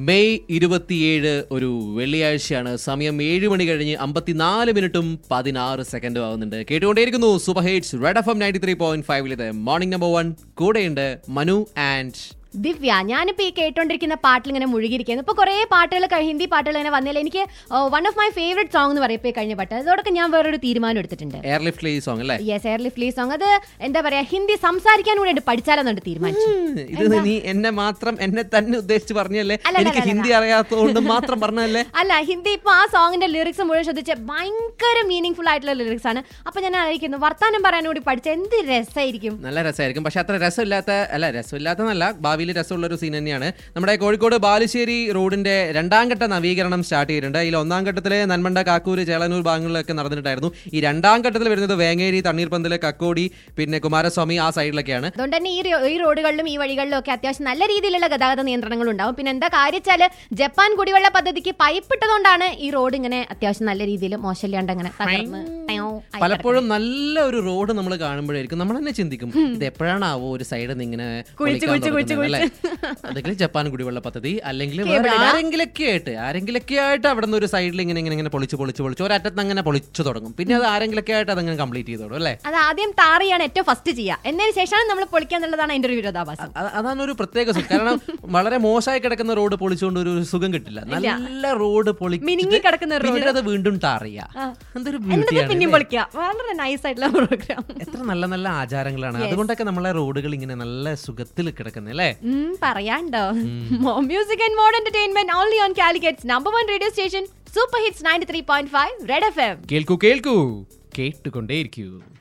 May ഇരുപത്തിയേഴ് ഒരു വെള്ളിയാഴ്ചയാണ് സമയം ഏഴ് മണി കഴിഞ്ഞ് അമ്പത്തിനാല് മിനിറ്റും പതിനാറ് സെക്കൻഡും ആവുന്നുണ്ട് കേട്ടുകൊണ്ടേയിരിക്കുന്നു super hits red F M ninety three point ഫൈവിലത് മോർണിംഗ് നമ്പർ വൺ കൂടെയുണ്ട് മനു ആൻഡ് ദിവ്യ ഞാനിപ്പോ ഈ കേട്ടോണ്ടിരിക്കുന്ന പാട്ടിൽ ഇങ്ങനെ മുഴുകിയിരിക്കുന്നു ഇപ്പൊ കുറെ പാട്ടുകൾ ക- ഹിന്ദി പാട്ടുകൾ ഇങ്ങനെ വന്നതിൽ എനിക്ക് one of my favourite song എന്ന് പറയും ഇപ്പൊ ഈ കഴിഞ്ഞ പാട്ട് അതോടൊക്കെ ഞാൻ വേറൊരു തീരുമാനം എടുത്തിട്ടുണ്ട് എയർലിഫ്റ്റ് ഈ സോങ് അല്ലേ യെസ് എയർ ലിഫ്റ്റ് സോങ് അത് എന്താ പറയാ ഹിന്ദി സംസാരിക്കാൻ കൂടെ ഉണ്ട് പഠിച്ചാലെന്നുണ്ട് തീരുമാനിച്ചു ഇത് നീ എന്നെ മാത്രം എന്നെ തന്നെ ഉദ്ദേശിച്ച് പറഞ്ഞല്ലേ അല്ല, അല്ല, എനിക്ക് അല്ല, ഹിന്ദി അറിയാത്തതുകൊണ്ട് മാത്രം പറഞ്ഞല്ലേ അല്ല ഹിന്ദി ഇപ്പൊ ആ സോങ്ങിന്റെ ലിറിക്സ് മുഴുവൻ ശ്രദ്ധിച്ച ഭയങ്കര മീനിങ് ഫുൾ ആയിട്ടുള്ള ലിറിക്സ് ആണ് അപ്പൊ ഞാൻ ആലോചിക്കുന്നു വർത്താനം പറയാൻ കൂടി പഠിച്ച എന്ത് രസമായിരിക്കും നല്ല രസമായിരിക്കും പക്ഷെ അത്ര രസമില്ലാത്ത അല്ല രസമില്ലാത്തതല്ല ഭാവിയിൽ രസമുള്ള ഒരു സീൻ തന്നെയാണ് നമ്മുടെ കോഴിക്കോട് ബാലുശ്ശേരി റോഡിന്റെ രണ്ടാം ഘട്ട നവീകരണം സ്റ്റാർട്ട് ചെയ്തിട്ടുണ്ട് ഇതിൽ ഒന്നാം ഘട്ടത്തിലെ നന്മണ്ട കാക്കൂര് ചേളനൂർ ഭാഗങ്ങളിലൊക്കെ നടന്നിട്ടുണ്ടായിരുന്നു ഈ രണ്ടാം ഘട്ടത്തിൽ വരുന്നത് വേങ്ങേരി തണ്ണീർപ്പന്തല് കക്കോടി പിന്നെ കുമാരസ്വാമി ആ സൈഡിലൊക്കെയാണ് അതുകൊണ്ട് തന്നെ ഈ റോ- ഈ റോഡുകളിലും ഈ വഴികളിലും ഒക്കെ അത്യാവശ്യം നല്ല രീതിയിലുള്ള ഗതാഗത നിയന്ത്രണങ്ങൾ ഉണ്ടാവും പിന്നെ എന്താ കാര്യച്ചാല് ജപ്പാൻ കുടിവെള്ള പദ്ധതിക്ക് പൈപ്പ് ഇട്ടതുകൊണ്ടാണ് ഈ റോഡ് ഇങ്ങനെ അത്യാവശ്യം നല്ല രീതിയിൽ മോശമില്ലാണ്ട് അങ്ങനെ തകർന്ന് ടയോ ആയി പലപ്പോഴും നല്ല ഒരു റോഡ് നമ്മൾ കാണുമ്പോഴായിരിക്കും നമ്മൾ തന്നെ ചിന്തിക്കും ഇത് എപ്പോഴാണാവോ ഒരു സൈഡിൽ നിന്ന് ഇങ്ങനെ കുഴിച്ച് പൊളിക്കാൻ കുഴിച്ച് തുടങ്ങുന്നത് അല്ലേ? അതെങ്കിൽ ജപ്പാൻ കുടിവെള്ള പദ്ധതി അല്ലെങ്കിൽ വേറെ ആരെങ്കിലൊക്കെ ആയിട്ട് ആരെങ്കിലൊക്കെ ആയിട്ട് അവിടെ നിന്ന് ഒരു സൈഡിൽ ഇങ്ങനെ ഇങ്ങനെ ഇങ്ങനെ പൊളിച്ച് പൊളിച്ച് പൊളിച്ച് ഒരറ്റത്ത് അങ്ങനെ പൊളിച്ചു തുടങ്ങും പിന്നെ അത് ആരെങ്കിലൊക്കെ ആയിട്ട് അതങ്ങനെ കംപ്ലീറ്റ് ചെയ്തോളും അല്ലേ അത് ആദ്യം താറിയാണ് ഏറ്റവും ഫസ്റ്റ് ചെയ്യുക എന്നതിന് ശേഷമാണ് നമ്മൾ പൊളിക്കുക എന്നുള്ളതാണ് അതിന്റെ ഒരു വിരോധാഭാസം അ- അതാണ് ഒരു പ്രത്യേക സുഖം കാരണം വളരെ മോശമായി കിടക്കുന്ന റോഡ് പൊളിച്ചുകൊണ്ട് ഒരു സുഖം കിട്ടില്ല നല്ല റോഡ് മിനുങ്ങി കിടക്കുന്ന road. പിന്നീട് അത് വീണ്ടും ടാറിയ എന്തൊരു എന്നിട്ട് ബ്യൂട്ടിയാണ് പിന്നെയും പൊളിക്കുക വളരെ നൈസ് ആയിട്ടുള്ള പ്രോഗ്രാം എത്ര നല്ല നല്ല ആചാരങ്ങളാണ് അതുകൊണ്ടൊക്കെ നമ്മളെ റോഡുകൾ ഇങ്ങനെ നല്ല സുഖത്തിൽ കിടക്കുന്നത് അല്ലേ പറയാണ്ടോ music and mode entertainment only on Calicut's number one radio station super hits ninety three point five red F M കേൾക്കൂ കേൾക്കൂ കേട്ടുകൊണ്ടേയിരിക്കൂ